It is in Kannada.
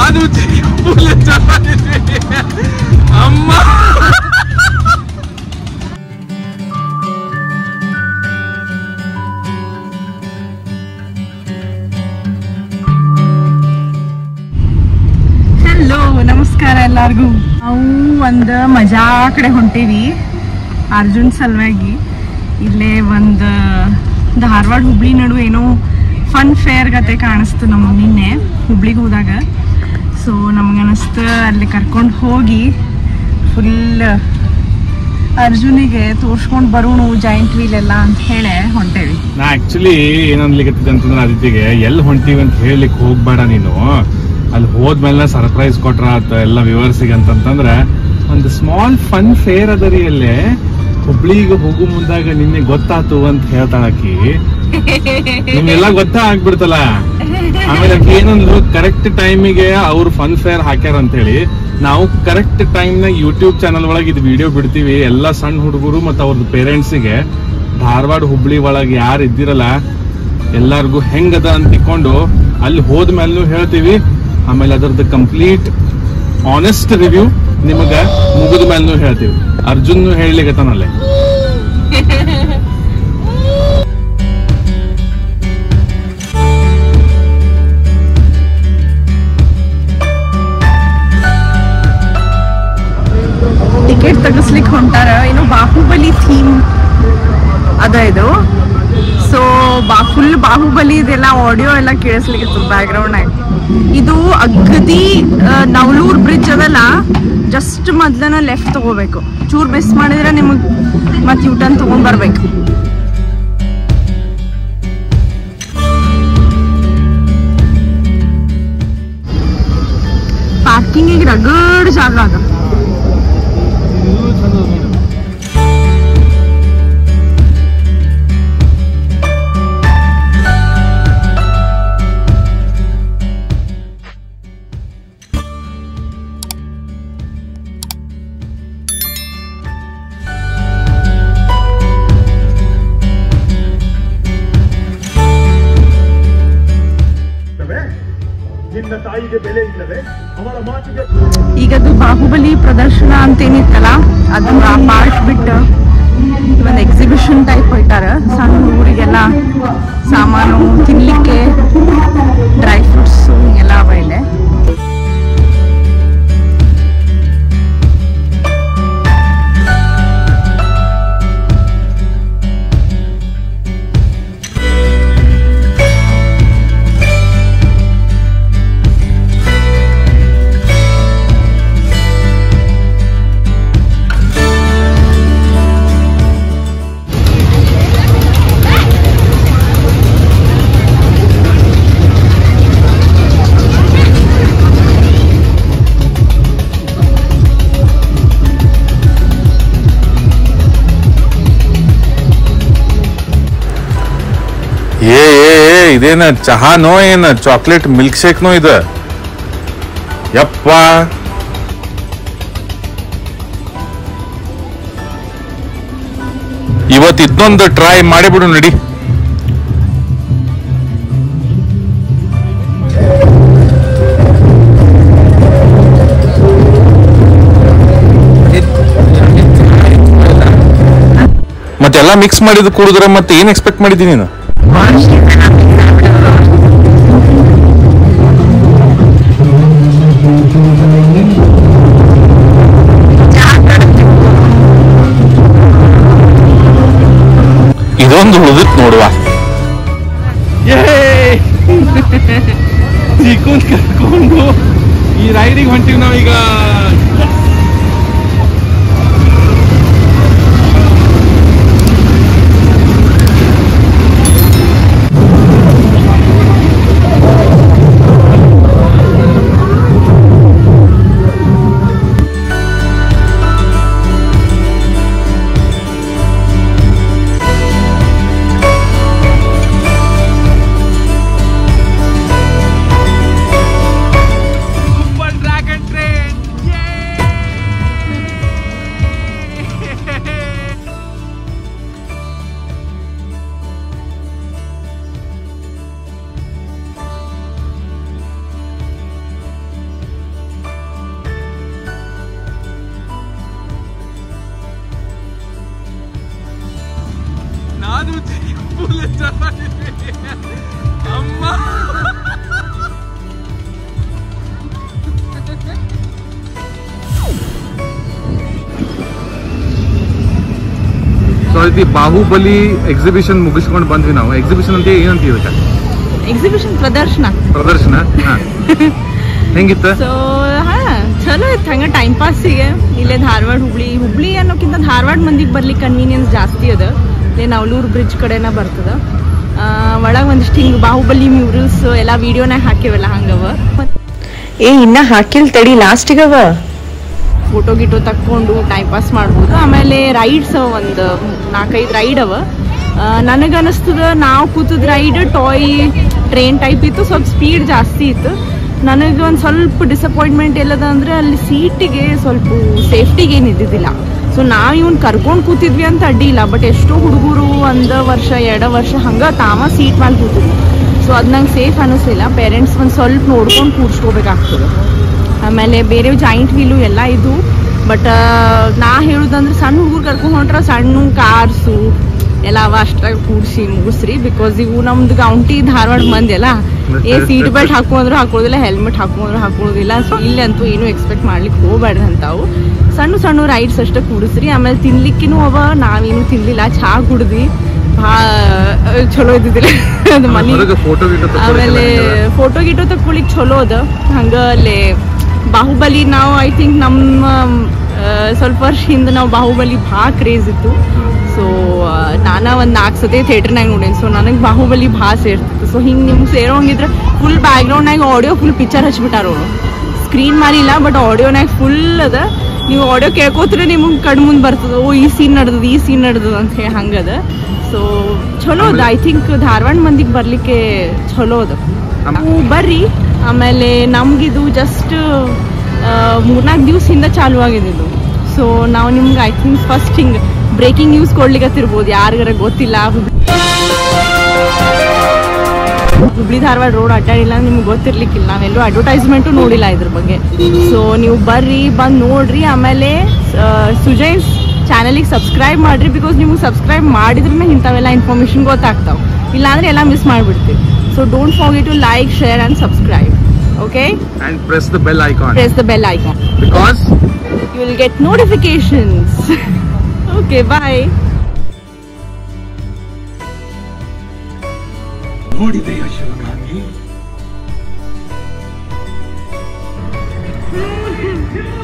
ಅದು ಫುಲ್ ಚೆನ್ನಾಗಿದೆ ಅಮ್ಮ ಹಲೋ ನಮಸ್ಕಾರ ಎಲ್ಲಾರ್ಗೂ ನಾವು ಒಂದು ಮಜಾ ಕಡೆ ಹೊಂಟೀವಿ ಅರ್ಜುನ್ ಸಲುವಾಗಿ ಇಲ್ಲೇ ಒಂದು ಧಾರವಾಡ ಹುಬ್ಳಿ ನಡುವೆ ಏನೋ ಫನ್ ಫೇರ್ ಗತೆ ಕಾಣಿಸ್ತು ನಮಗೆ ನಿನ್ನೆ ಹುಬ್ಳಿಗೆ ಹೋದಾಗ ಸೊ ನಮ್ಗನಿಸ್ತು ಅಲ್ಲಿ ಕರ್ಕೊಂಡು ಹೋಗಿ ಫುಲ್ ಅರ್ಜುನಿಗೆ ತೋರ್ಸ್ಕೊಂಡು ಬರೋಣ ಜಾಯಿಂಟ್ ವೀಲ್ ಎಲ್ಲ ಅಂತ ಹೇಳಿ ಹೊಂಟೇವಿ ನಾ ಆಕ್ಚುಲಿ ಏನನ್ಲಿಕತ್ತಿದ್ದೆ ಅಂತಂದ್ರೆ ಆದಿತ್ಯಗೆ ಎಲ್ಲಿ ಹೊಂಟೀವಿ ಅಂತ ಹೇಳಲಿಕ್ಕೆ ಹೋಗ್ಬೇಡ ನೀನು ಅಲ್ಲಿ ಹೋದ್ಮೇಲೆ ಸರ್ಪ್ರೈಸ್ ಕೊಟ್ರ ಆತ ಎಲ್ಲ ವಿವರ್ಸಿಗೆ ಅಂತಂತಂದ್ರೆ ಒಂದು ಸ್ಮಾಲ್ ಫನ್ ಫೇರ್ ಅದ ರೀ ಅಲ್ಲೇ ಹುಬ್ಳಿಗೆ ಹೋಗು ಮುಂದಾಗ ನಿನ್ನೆ ಗೊತ್ತಾತು ಅಂತ ಹೇಳ್ತಾಳಕಿ ನಿಮ್ಗೆಲ್ಲ ಗೊತ್ತಾ ಆಗ್ಬಿಡ್ತಲ್ಲ ಆಮೇಲೆ ಆಕಿ ಏನಂದ್ರು ಕರೆಕ್ಟ್ ಟೈಮಿಗೆ ಅವ್ರು ಫನ್ ಫೇರ್ ಹಾಕ್ಯಾರ ಅಂತ ಹೇಳಿ ನಾವು ಕರೆಕ್ಟ್ ಟೈಮ್ ನಾಗ ಯೂಟ್ಯೂಬ್ ಚಾನಲ್ ಒಳಗೆ ಇದು ವಿಡಿಯೋ ಬಿಡ್ತೀವಿ ಎಲ್ಲ ಸಣ್ಣ ಹುಡುಗರು ಮತ್ತು ಅವ್ರದ್ದು ಪೇರೆಂಟ್ಸಿಗೆ ಧಾರವಾಡ ಹುಬ್ಳಿ ಒಳಗೆ ಯಾರು ಇದ್ದಿರಲ್ಲ ಎಲ್ಲಾರ್ಗು ಹೆಂಗದ ಅಂತ ತಿಳ್ಕೊಂಡು ಅಲ್ಲಿ ಹೋದ್ಮೇಲೂ ಹೇಳ್ತೀವಿ ಆಮೇಲೆ ಅದರದ್ದು ಕಂಪ್ಲೀಟ್ ಆನೆಸ್ಟ್ ರಿವ್ಯೂ ನಿಮಗ ಮುಗಿದ ಮೇಲೂ ಹೇಳ್ತೀವಿ ಅರ್ಜುನ್ ಹೇಳಲಿಕ್ಕೆ ಟಿಕೆಟ್ ತೆಗಿಸ್ಲಿಕ್ಕೆ ಹೊಂಟಾರ ಏನೋ ಬಾಹುಬಲಿ ಥೀಮ್ ಅದ ಇದು ಸೊ ಬಾ ಫುಲ್ ಬಾಹುಬಲಿ ಇದೆಲ್ಲ ಆಡಿಯೋ ಎಲ್ಲ ಕೇಳಿಸ್ಲಿಕ್ಕೆ ಬ್ಯಾಕ್ಗ್ರೌಂಡ್ ಆಗಿ ಇದು ಅಗದಿ ಆ, ನವಲೂರ್ ಬ್ರಿಡ್ಜ್ ಅದಲ್ಲ ಜಸ್ಟ್ ಮೊದ್ಲನ ಲೆಫ್ಟ್ ತಗೋಬೇಕು ಚೂರ್ ಮಿಸ್ ಮಾಡಿದ್ರೆ ನಿಮಗೆ ಮತ್ತೆ ಯೂಟರ್ನ್ ತಗೊಂಡ್ ಬರ್ಬೇಕು ಪಾರ್ಕಿಂಗಿಗೆ ರಗಡ್ ಜಾಗ ಅದ ನಿನ್ನ ತಾಯಿಗೆ ಬೆಲೆ ಇಲ್ಲವೇ ಅವಳ ಮಾತಿಗೆ ಈಗದು ಬಾಹುಬಲಿ ಪ್ರದರ್ಶನ ಅಂತೇನಿತ್ತಲ್ಲ ಅದನ್ನ ಪಾರ್ಟ್ ಬಿಟ್ಟು ಒಂದು ಎಕ್ಸಿಬಿಷನ್ ಟೈಪ್ ಇಟ್ಟಾರ ಸಣ್ಣ ಹುಡುಗರಿಗೆಲ್ಲ ಸಾಮಾನು ತಿನ್ಲಿಕ್ಕೆ ಡ್ರೈ ಫ್ರೂಟ್ಸ್ ಎಲ್ಲ ಅವ ಇಲ್ಲಿ ಏ ಏ ಏ, ಇದೇನ ಚಹಾನೋ ಏನ ಚಾಕ್ಲೇಟ್ ಮಿಲ್ಕ್ ಶೇಕ್ನೋ ಇದು ಯಪ್ಪ ಇವತ್ತು ಇದನ್ನೊಂದು ಟ್ರೈ ಮಾಡಿಬಿಡು ನಡಿ ಮತ್ತೆಲ್ಲ ಮಿಕ್ಸ್ ಮಾಡಿದ್ ಕುಡಿದ್ರೆ ಮತ್ತೆ ಏನ್ ಎಕ್ಸ್ಪೆಕ್ಟ್ ಮಾಡಿದ್ದೀನಿ ನೀನು ಇದೊಂದು ಉಳಿದಿತ್ ನೋಡುವ ಚಿಕ್ಕನ್ ಕರ್ಕೊಂಡು ಈ ರೈಡಿಗೆ ಹೊಂಟಿವಿ ನಾವೀಗ ಡ್ರ್ಯಾಗನ್ ಟ್ರೈನ್ ಹೇಳ್ತಿ ಬಾಹುಬಲಿ ಎಕ್ಸಿಬಿಷನ್ ಮುಗಿಸ್ಕೊಂಡು ಬಂದ್ವಿ ನಾವು ಎಕ್ಸಿಬಿಷನ್ ಅಂತ ಏನಂತ ಇದಕ್ಕೆ ಎಕ್ಸಿಬಿಷನ್ ಪ್ರದರ್ಶನ ಪ್ರದರ್ಶನ ಹಾ. ಹೆಂಗಿತ್ತ ಸೊ ಹಾ ಚಲೋ ಇತ್ತು ಹಂಗ ಟೈಮ್ ಪಾಸಿಗೆ ಇಲ್ಲೇ ಧಾರವಾಡ ಹುಬ್ಳಿ ಹುಬ್ಳಿ ಅನ್ನೋಕ್ಕಿಂತ ಧಾರವಾಡ ಮಂದಿಗೆ ಬರ್ಲಿಕ್ಕೆ ಕನ್ವೀನಿಯನ್ಸ್ ಜಾಸ್ತಿ ಅದ ಇಲ್ಲೇ ನವಲೂರು ಬ್ರಿಡ್ಜ್ ಕಡೆನ ಬರ್ತದ ಒಳಗೆ ಒಂದಿಷ್ಟು ಹಿಂಗೆ ಬಾಹುಬಲಿ ಮ್ಯೂರಲ್ಸ್ ಎಲ್ಲ ವಿಡಿಯೋನಾಗ ಹಾಕಿವಲ್ಲ ಹಂಗವ ಏ ಇನ್ನ ಹಾಕಿಲ್ ತಡಿ ಲಾಸ್ಟಿಗವ ಫೋಟೋ ಗಿಟೋ ತಕ್ಕೊಂಡು ಟೈಮ್ ಪಾಸ್ ಮಾಡ್ಬೋದು ಆಮೇಲೆ ರೈಡ್ಸ್ ಒಂದು ನಾಲ್ಕೈದು ರೈಡ್ ಅವ ನನಗೆ ಅನಿಸ್ತದ ನಾವು ಕೂತದ ರೈಡ್ ಟಾಯ್ ಟ್ರೈನ್ ಟೈಪ್ ಇತ್ತು ಸ್ವಲ್ಪ ಸ್ಪೀಡ್ ಜಾಸ್ತಿ ಇತ್ತು ನನಗೆ ಒಂದು ಸ್ವಲ್ಪ ಡಿಸಪಾಯಿಂಟ್ಮೆಂಟ್ ಎಲ್ಲದ ಅಂದ್ರೆ ಅಲ್ಲಿ ಸೀಟಿಗೆ ಸ್ವಲ್ಪ ಸೇಫ್ಟಿಗೆ ಏನು ಇದ್ದಿದ್ದಿಲ್ಲ ಸೊ ನಾವು ಇವ್ನ ಕರ್ಕೊಂಡು ಕೂತಿದ್ವಿ ಅಂತ ಅಡ್ಡಿ ಇಲ್ಲ ಬಟ್ ಎಷ್ಟೋ ಹುಡುಗರು ಒಂದು ವರ್ಷ ಎರಡು ವರ್ಷ ಹಂಗೆ ತಾವ ಸೀಟ್ ಮೇಲೆ ಕೂತಿದ್ವಿ ಸೊ ಅದು ನಂಗೆ ಸೇಫ್ ಅನ್ನಿಸ್ಲಿಲ್ಲ ಪೇರೆಂಟ್ಸ್ ಒಂದು ಸ್ವಲ್ಪ ನೋಡ್ಕೊಂಡು ಕೂರ್ಸ್ಕೋಬೇಕಾಗ್ತದೆ ಆಮೇಲೆ ಬೇರೆ ಜಾಯಿಂಟ್ ವೀಲು ಎಲ್ಲ ಇದು ಬಟ್ ನಾ ಹೇಳುದಂದ್ರೆ ಸಣ್ಣ ಹುಡುಗರು ಕರ್ಕೊಂಡು ಹೊಂಟ್ರ ಸಣ್ಣ ಕಾರ್ಸು ಎಲ್ಲ ಅವ ಅಷ್ಟ್ರಾಗ ಕೂಡಿಸಿ ಮುಗಿಸ್ರಿ ಬಿಕಾಸ್ ಇವು ನಮ್ದು ಗೌಂಟಿ ಧಾರವಾಡ ಮಂದಿ ಅಲ್ಲ ಏ ಸೀಟ್ ಬೆಲ್ಟ್ ಹಾಕೊಂಡ್ರು ಹಾಕೊಳ್ಳೋದಿಲ್ಲ ಹೆಲ್ಮೆಟ್ ಹಾಕೊಂಡ್ರು ಹಾಕೊಳ್ಳೋದಿಲ್ಲ ಸೊ ಇಲ್ಲಂತೂ ಏನು ಎಕ್ಸ್ಪೆಕ್ಟ್ ಮಾಡ್ಲಿಕ್ಕೆ ಹೋಗ್ಬೇಡ್ರಿ ಅಂತಾವು ಸಣ್ಣ ಸಣ್ಣ ರೈಡ್ಸ್ ಅಷ್ಟೇ ಕೂಡಿಸ್ರಿ ಆಮೇಲೆ ತಿನ್ಲಿಕ್ಕಿನೂ ಅವ ನಾವೇನು ತಿನ್ಲಿಲ್ಲ ಚಹಾ ಕುಡ್ದ್ವಿ ಭಾಳ ಚಲೋ ಇದ್ದಿದ್ದಿಲ್ಲ ಅದು ಮನೆ ಹೊರಗೆ ಫೋಟೋ ಗಿಟೋ ಆಮೇಲೆ ಫೋಟೋ ಗಿಟೋ ತಕ್ಕೊಳಿಕ್ ಚಲೋ ಅದ ಹಂಗ ಅಲ್ಲಿ ಬಾಹುಬಲಿ ನಾವು ಐ ಥಿಂಕ್ ನಮ್ಮ ಆ, ಸ್ವಲ್ಪ ವರ್ಷ ಹಿಂದೆ ನಾವು ಬಾಹುಬಲಿ ಭಾಳ ಕ್ರೇಜ್ ಇತ್ತು ಸೊ ನಾನ ಒಂದು ನಾಲ್ಕು ಸತಿ ಥಿಯೇಟ್ರ್ನಾಗ ನೋಡೇನಿ ಸೊ ನನಗೆ ಬಾಹುಬಲಿ ಭಾಳ ಸೇರ್ತಿತ್ತು ಸೊ ಹಿಂಗೆ ನಿಮ್ಗೆ ಸೇರೋಂಗಿದ್ರೆ ಫುಲ್ ಬ್ಯಾಕ್ಗ್ರೌಂಡ್ನಾಗ ಆಡಿಯೋ ಫುಲ್ ಪಿಕ್ಚರ್ ಹಚ್ಬಿಟ್ಟಾರ ಅವರು ಸ್ಕ್ರೀನ್ ಮಾರಿಲ್ಲ ಬಟ್ ಆಡಿಯೋನಾಗ ಫುಲ್ ಅದ ನೀವು ಆಡಿಯೋ ಕೇಳ್ಕೋತ್ರೆ ನಿಮಗೆ ಕಣ್ ಮುಂದೆ ಬರ್ತದ ಓ ಈ ಸೀನ್ ನಡೆದದ ಈ ಸೀನ್ ನಡೆದದ ಅಂತ ಹೇಳಿ ಹಂಗದ ಸೊ ಚಲೋ ಅದ ಐ ಥಿಂಕ್ ಧಾರವಾಡ ಮಂದಿಗೆ ಬರ್ಲಿಕ್ಕೆ ಚಲೋ ಅದ ನೀವು ಬರ್ರಿ ಆಮೇಲೆ ನಮ್ಗಿದು ಜಸ್ಟ್ ಮೂರ್ನಾಲ್ಕು ದಿವಸ ಹಿಂದೆ ಚಾಲು ಆಗಿದ್ದು ಸೊ ನಾವು ನಿಮ್ಗೆ ಐ ಥಿಂಕ್ ಫಸ್ಟ್ ಹಿಂಗೆ ಬ್ರೇಕಿಂಗ್ ನ್ಯೂಸ್ ಕೊಡ್ಲಿಕ್ಕತ್ತಿರ್ಬೋದು ಯಾರಿಗಾರ ಗೊತ್ತಿಲ್ಲ ಹುಬ್ಳಿ ಹುಬ್ಳಿ ಧಾರವಾಡ ರೋಡ್ ಅಡ್ಡಾಡಿಲ್ಲ ನಿಮ್ಗೆ ಗೊತ್ತಿರ್ಲಿಕ್ಕಿಲ್ಲ ನಾವೆಲ್ಲೂ ಅಡ್ವರ್ಟೈಸ್ಮೆಂಟು ನೋಡಿಲ್ಲ ಇದ್ರ ಬಗ್ಗೆ ಸೊ ನೀವು ಬರ್ರಿ ಬಂದು ನೋಡ್ರಿ ಆಮೇಲೆ ಆ, ಸುಜಯ್ ಚಾನಲಿಗೆ ಸಬ್ಸ್ಕ್ರೈಬ್ ಮಾಡ್ರಿ ಬಿಕಾಸ್ ನಿಮ್ಗೆ ಸಬ್ಸ್ಕ್ರೈಬ್ ಮಾಡಿದ್ರೆ ಇಂಥವೆಲ್ಲ ಇನ್ಫಾರ್ಮೇಶನ್ ಗೊತ್ತಾಗ್ತಾವೆ ಇಲ್ಲಾಂದ್ರೆ ಎಲ್ಲ ಮಿಸ್ ಮಾಡಿಬಿಡ್ತೀವಿ so don't forget to like share and subscribe okay and press the bell icon press the bell icon because you will get notifications. okay, bye. ನೋಡಿದೆಯ ಶಿವಗಾಮಿ